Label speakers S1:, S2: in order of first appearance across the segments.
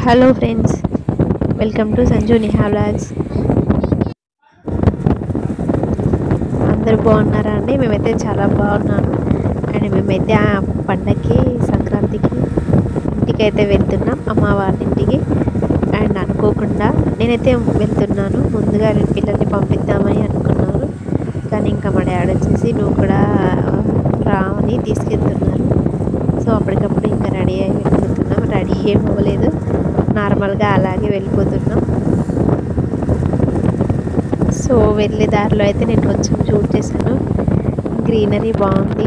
S1: Hello friends welcome to Sanju Niha vlogs అందరూ బాగున్నారా అండి మేమైతే చాలా బాగున్నాను అండ్ మేమైతే ఆ పండగకి సంక్రాంతికి ఇంటికి అయితే వెళ్తున్నాం అమ్మ వాళ్ళ ఇంటికి అండ్ అనుకోకుండా నేనైతే వెళ్తున్నాను ముందుగా నేను పిల్లల్ని పంపిద్దామని అనుకున్నాను కానీ ఇంకా మా డాడీ వచ్చేసి నువ్వు కూడా రావని తీసుకెళ్తున్నారు సో అప్పటికప్పుడు ఇంకా రెడీ అయి వెళ్ళిపోతున్నాం రెడీ ఏం అవ్వలేదు నార్మల్గా అలాగే వెళ్ళిపోతున్నాం సో వెళ్ళే దారిలో అయితే నేను కొంచెం షూట్ చేశాను గ్రీనరీ బాగుంది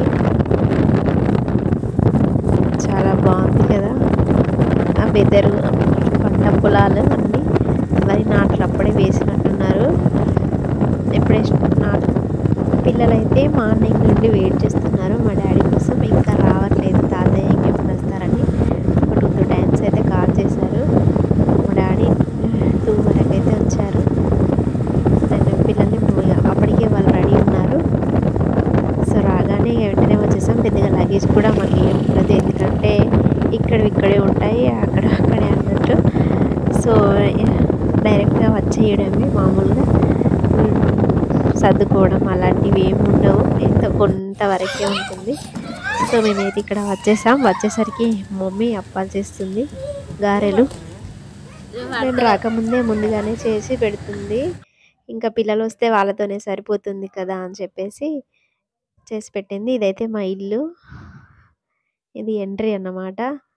S1: చాలా బాగుంది కదా ఆ వెదరు పంట పొలాలు అన్నీ వరి నాట్లు అప్పుడే వేసినట్టున్నారు ఎప్పుడే నాటు పిల్లలైతే మార్నింగ్ నుండి వెయిట్ చేస్తున్నారు మా డాడీ కోసం ఇంకా రావట్లేదు తాతయ్య ఇంకెప్పుడు వస్తారని ఒక టూ టూ టైమ్స్ అయితే కాల్ చేశారు మా డాడీ టూ వరకు అయితే వచ్చారు నేను పిల్లల్ని అప్పటికే వాళ్ళు రెడీ ఉన్నారు సో రాగానే వెంటనే వచ్చేసాం పెద్దగా లగేజ్ కూడా మాకు ఏం ఉండదు ఎందుకంటే ఇక్కడ ఇక్కడే ఉంటాయి అక్కడ అక్కడే అన్నట్టు సో డైరెక్ట్గా వచ్చేయడమే మామూలుగా సర్దుకోవడం అలాంటివి ఏమి ఉండవు ఎంతో కొంతవరకే ఉంటుంది సో మేమైతే ఇక్కడ వచ్చేసాం వచ్చేసరికి మమ్మీ అప్పాలు చేస్తుంది గారెలు మేము రాకముందే ముందుగానే చేసి పెడుతుంది ఇంకా పిల్లలు వస్తే వాళ్ళతోనే సరిపోతుంది కదా అని చెప్పేసి చేసి పెట్టింది ఇదైతే మా ఇల్లు ఇది ఎంట్రీ అన్నమాట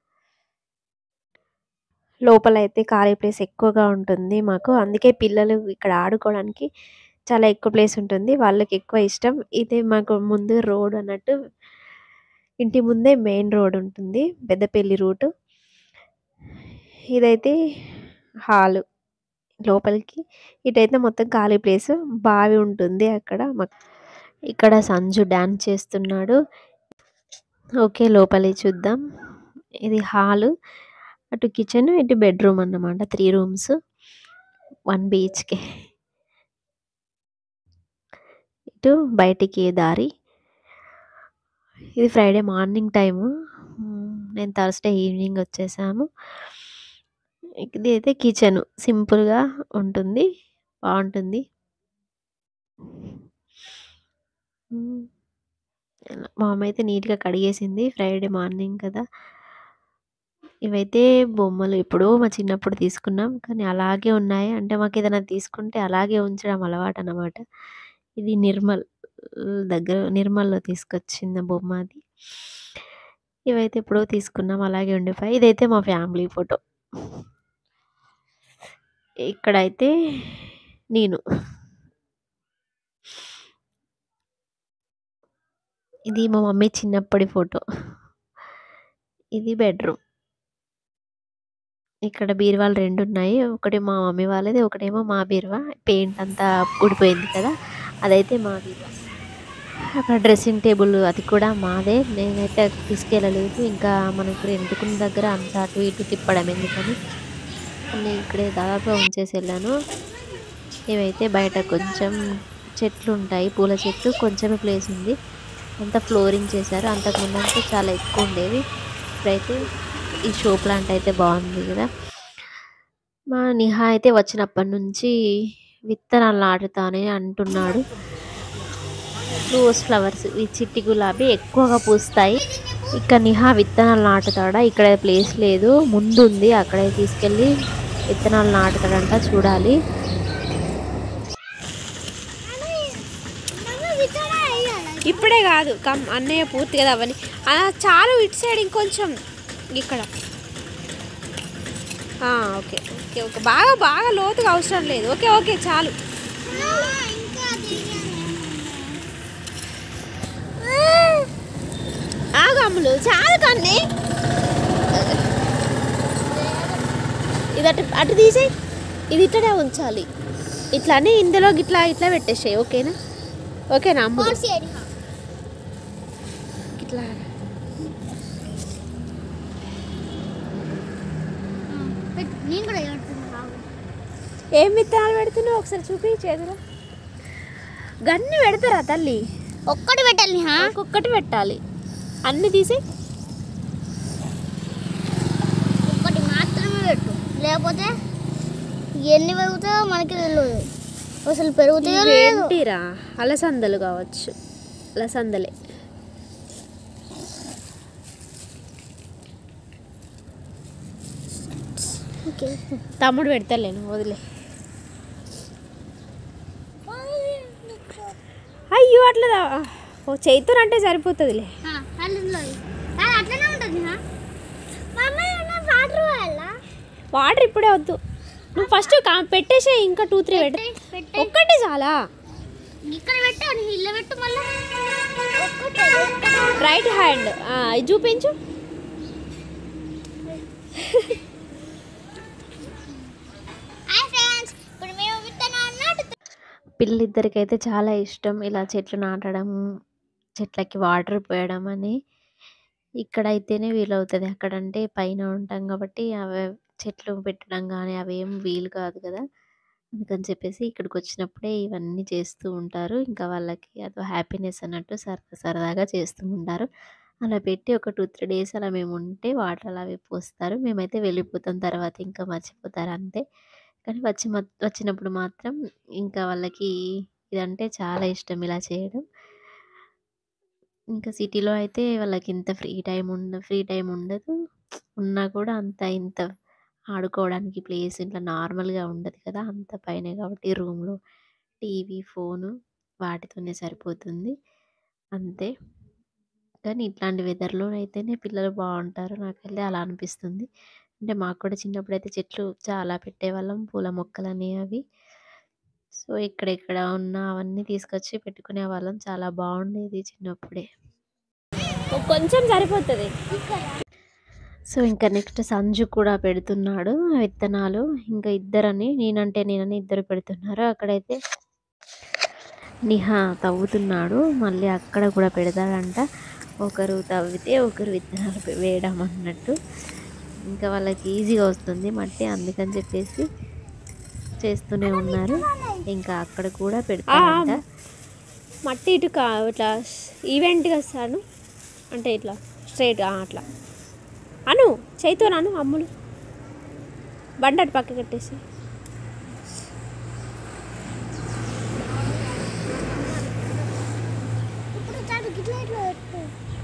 S1: లోపల అయితే ఖాళీ ప్లేస్ ఎక్కువగా ఉంటుంది మాకు అందుకే పిల్లలు ఇక్కడ ఆడుకోవడానికి చాలా ఎక్కువ ప్లేస్ ఉంటుంది వాళ్ళకి ఎక్కువ ఇష్టం ఇది మాకు ముందు రోడ్ అన్నట్టు ఇంటి ముందే మెయిన్ రోడ్ ఉంటుంది పెద్దపల్లి రూటు ఇదైతే హాలు లోపలికి ఇటైతే మొత్తం ఖాళీ ప్లేస్ బావి ఉంటుంది అక్కడ ఇక్కడ సంజు డ్యాన్స్ చేస్తున్నాడు ఓకే లోపలి చూద్దాం ఇది హాలు అటు కిచెన్ ఇటు బెడ్రూమ్ అన్నమాట త్రీ రూమ్స్ వన్ బీహెచ్కే ఇటు బయటికి దారి ఇది ఫ్రైడే మార్నింగ్ టైము నేను థర్స్డే ఈవినింగ్ వచ్చేసాము ఇది అయితే కిచెన్ సింపుల్గా ఉంటుంది బాగుంటుంది మా అమ్మ అయితే నీట్గా కడిగేసింది ఫ్రైడే మార్నింగ్ కదా ఇవైతే బొమ్మలు ఎప్పుడో మా చిన్నప్పుడు తీసుకున్నాం కానీ అలాగే ఉన్నాయి అంటే మాకు ఏదైనా తీసుకుంటే అలాగే ఉంచడం అలవాటు అన్నమాట ఇది నిర్మల్ దగ్గర నిర్మల్లో తీసుకొచ్చిన బొమ్మ అది ఇవైతే ఎప్పుడో తీసుకున్నాం అలాగే ఉండిపోయి ఇదైతే మా ఫ్యామిలీ ఫోటో ఇక్కడైతే నేను ఇది మా మమ్మీ చిన్నప్పటి ఫోటో ఇది బెడ్రూమ్ ఇక్కడ బీరువాలు రెండు ఉన్నాయి ఒకటి మా మమ్మీ వాళ్ళది ఒకటేమో మా బీరువా పెయింట్ అంతా ఊడిపోయింది కదా అదైతే మా బీరువా అక్కడ డ్రెస్సింగ్ టేబుల్ అది కూడా మాదే నేనైతే తీసుకెళ్ళలేదు ఇంకా మనకు రెండుకున్న దగ్గర అంత అటు ఇటు తిప్పడం ఎందుకని నేను ఇక్కడే దాదాపుగా ఉంచేసి వెళ్ళాను ఇవైతే బయట కొంచెం చెట్లు ఉంటాయి పూల చెట్లు కొంచెమే ప్లేస్ ఉంది అంతా ఫ్లోరింగ్ చేశారు అంతకుముందు అంటే చాలా ఎక్కువ ఉండేవి ఇప్పుడైతే ఈ షో ప్లాంట్ అయితే బాగుంది కదా మా నిహా అయితే వచ్చినప్పటి నుంచి విత్తనాలు నాటుతానే అంటున్నాడు రోజ్ ఫ్లవర్స్ ఈ చిట్టి గులాబీ ఎక్కువగా పూస్తాయి ఇక్కడ నిహా విత్తనాలు నాటుతాడా ఇక్కడ ప్లేస్ లేదు ముందు ఉంది అక్కడే తీసుకెళ్ళి విత్తనాలు నాటుతాడంట చూడాలి
S2: ఇప్పుడే కాదు కమ్ అన్నయ్య పూర్తి కదా అవన్నీ అలా చాలు ఇటు సైడ్ ఇంకొంచెం ఇక్కడ ఆ, ఓకే ఓకే ఓకే బాగా బాగా లోతుగా అవసరం లేదు ఓకే ఓకే చాలు ఆగమ్ములు చాలు కన్నీ ఇది అటు అటు తీసేయి ఇది ఇట్టనే ఉంచాలి ఇట్లానే ఇందులో ఇట్లా ఇట్లా పెట్టేసాయి ఓకేనా ఓకేనా అమ్ములు ఇట్లా
S3: నేను కూడా ఏడుతున్నా
S2: ఏం విత్తనాలు పెడుతున్నావు ఒకసారి చూపి చేతిలో గన్ని పెడతారా తల్లి
S3: ఒక్కటి పెట్టాలి హా
S2: ఒక్కొక్కటి పెట్టాలి అన్ని తీసి
S3: ఒక్కటి మాత్రమే పెట్టు కాకపోతే ఎన్ని పెరుగుతాయో మనకి తెలియదు అసలు పెరుగుతాయో లేదు
S2: ఏంటిరా అలసందలు కావచ్చు అలసందలే
S3: ఓకే
S2: తమ్ముడు పెడతలేను వదిలే అయ్యో అట్లా దా- ఓ చేతితో అంటే సరిపోతుందిలే
S3: అందులో అట్లనే ఉంటుంది హా? మమ్మీ వాటర్ పోయాలా
S2: వాటర్ ఇప్పుడే వద్దు నువ్వు ఫస్ట్ పెట్టేసే ఇంకా టూ త్రీ పెట్ట
S3: పెట్టే
S2: ఒక్కటి చాలా
S3: ఇక్కడ పెట్టు అని ఇల్లు పెట్టు మళ్ళీ
S2: రైట్ హ్యాండ్ ఇది చూపించు
S3: హాయ్ ఫ్రెండ్స్ ఇప్పుడు మేము విత్తనాలు నాటుతున్నాం
S1: పిల్లిద్దరికైతే చాలా ఇష్టం ఇలా చెట్లు నాటడం చెట్లకి వాటర్ పోయడం అని ఇక్కడ అయితేనే వీలవుతుంది అక్కడంటే పైన ఉంటాం కాబట్టి అవి చెట్లు పెట్టడం కానీ అవి ఏం వీలు కాదు కదా అందుకని చెప్పేసి ఇక్కడికి వచ్చినప్పుడే ఇవన్నీ చేస్తూ ఉంటారు ఇంకా వాళ్ళకి అదో హ్యాపీనెస్ అన్నట్టు సరదా సరదాగా చేస్తూ ఉంటారు అలా పెట్టి ఒక టూ త్రీ డేస్ అలా మేము ఉంటే వాటర్ అలా అవి పోస్తారు మేమైతే వెళ్ళిపోతాం తర్వాత ఇంకా మర్చిపోతారు అంతే కానీ వచ్చి మ- వచ్చినప్పుడు మాత్రం ఇంకా వాళ్ళకి ఇదంటే చాలా ఇష్టం ఇలా చేయడం ఇంకా సిటీలో అయితే వాళ్ళకి ఇంత ఫ్రీ టైం ఉండ ఫ్రీ టైం ఉండదు ఉన్నా కూడా అంత ఇంత ఆడుకోవడానికి ప్లేస్ ఇట్లా నార్మల్గా ఉండదు కదా అంత పైన కాబట్టి రూమ్లో టీవీ ఫోను వాటితోనే సరిపోతుంది అంతే కానీ ఇట్లాంటి వెదర్లో అయితేనే పిల్లలు బాగుంటారు నాకైతే అలా అనిపిస్తుంది అంటే మాకు కూడా చిన్నప్పుడు అయితే చెట్లు చాలా పెట్టేవాళ్ళం పూల మొక్కలని అవి సో ఇక్కడెక్కడ ఉన్న అవన్నీ తీసుకొచ్చి పెట్టుకునే వాళ్ళం చాలా బాగుండేది చిన్నప్పుడే
S2: ఓ కొంచెం సరిపోతుంది
S1: సో ఇంకా నెక్స్ట్ సంజు కూడా పెడుతున్నాడు విత్తనాలు ఇంకా ఇద్దరని నేనంటే నేనని ఇద్దరు పెడుతున్నారు అక్కడైతే నిహా తవ్వుతున్నాడు మళ్ళీ అక్కడ కూడా పెడతాడంట ఒకరు తవ్వితే ఒకరు విత్తనాలు పె- వేయడం అన్నట్టు ఇంకా వాళ్ళకి ఈజీగా వస్తుంది మట్టి అందుకని చెప్పేసి చేస్తూనే ఉన్నారు ఇంకా అక్కడ కూడా పెడతారంట
S2: మట్టి ఇటు కా ఇట్లా ఈవెంట్గా వస్తాను అంటే ఇట్లా స్ట్రైట్ అట్లా అను చేయితో నాను అమ్ములు బండి అటు పక్క కట్టేసి
S3: ఇప్పుడు చాలు గిట్ల ఇట్లా పెట్టు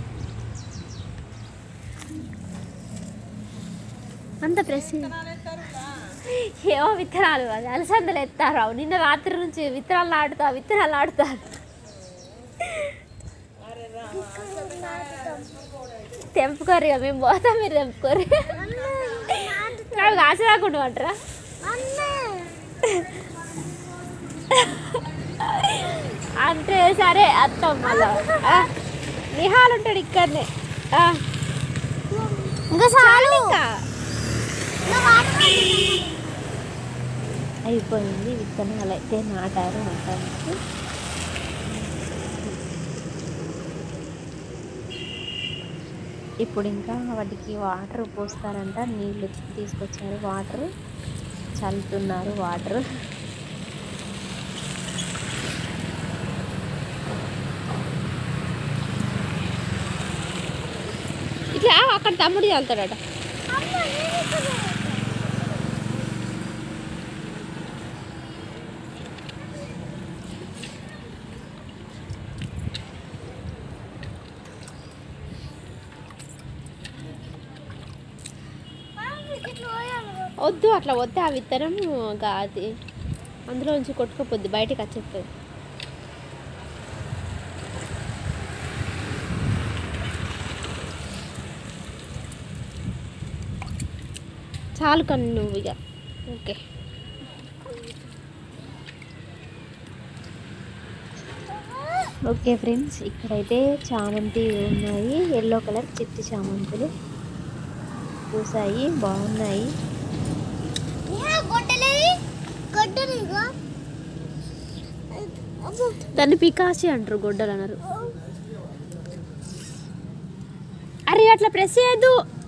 S2: అంత ప్రెస్ ఏవో విత్తనాలు అది అలసందలు ఎత్తారు నిన్న రాత్రి నుంచి విత్తనాలు నాటుతా విత్తనాలు నాటుతారు తెంపుకోరు ఇక మేము పోతాం మీరు తెంపుకోరు నాకు ఆశ రాకుండా అంటారా అంటే సరే అత్తం మళ్ళా ఆ, నిహాల్ ఉంటాడు ఇక్కడనే ఆ,
S3: ఇంకా చాలు
S2: ఇంకా
S1: అయిపోయింది విత్తనాలు అయితే నాటారు మొత్తానికి ఇప్పుడు ఇంకా వాటికి వాటర్ పోస్తారంట నీళ్ళు తీసుకొచ్చారు వాటర్ చల్లుతున్నారు వాటర్
S2: ఇట్లా అక్కడ తమ్ముడు చల్లుతాడట వద్దు అట్లా వద్దు ఆ విత్తనం ఇంకా అది అందులో నుంచి కొట్టుకోపోద్ది బయటకు వచ్చేస్తుంది చాలు కన్ను నువ్వు ఇక ఓకే
S1: ఓకే ఫ్రెండ్స్ ఇక్కడైతే చామంతి ఉన్నాయి ఎల్లో కలర్ చిట్టి చామంతులు పూసాయి బాగున్నాయి
S3: గొడ్డలేది గొడ్డలు ఇగో అబ్బో
S2: దాన్ని పికాసి అంటారు గొడ్డలు అన్నారు అరే అట్లా ప్రెస్ చేయొద్దు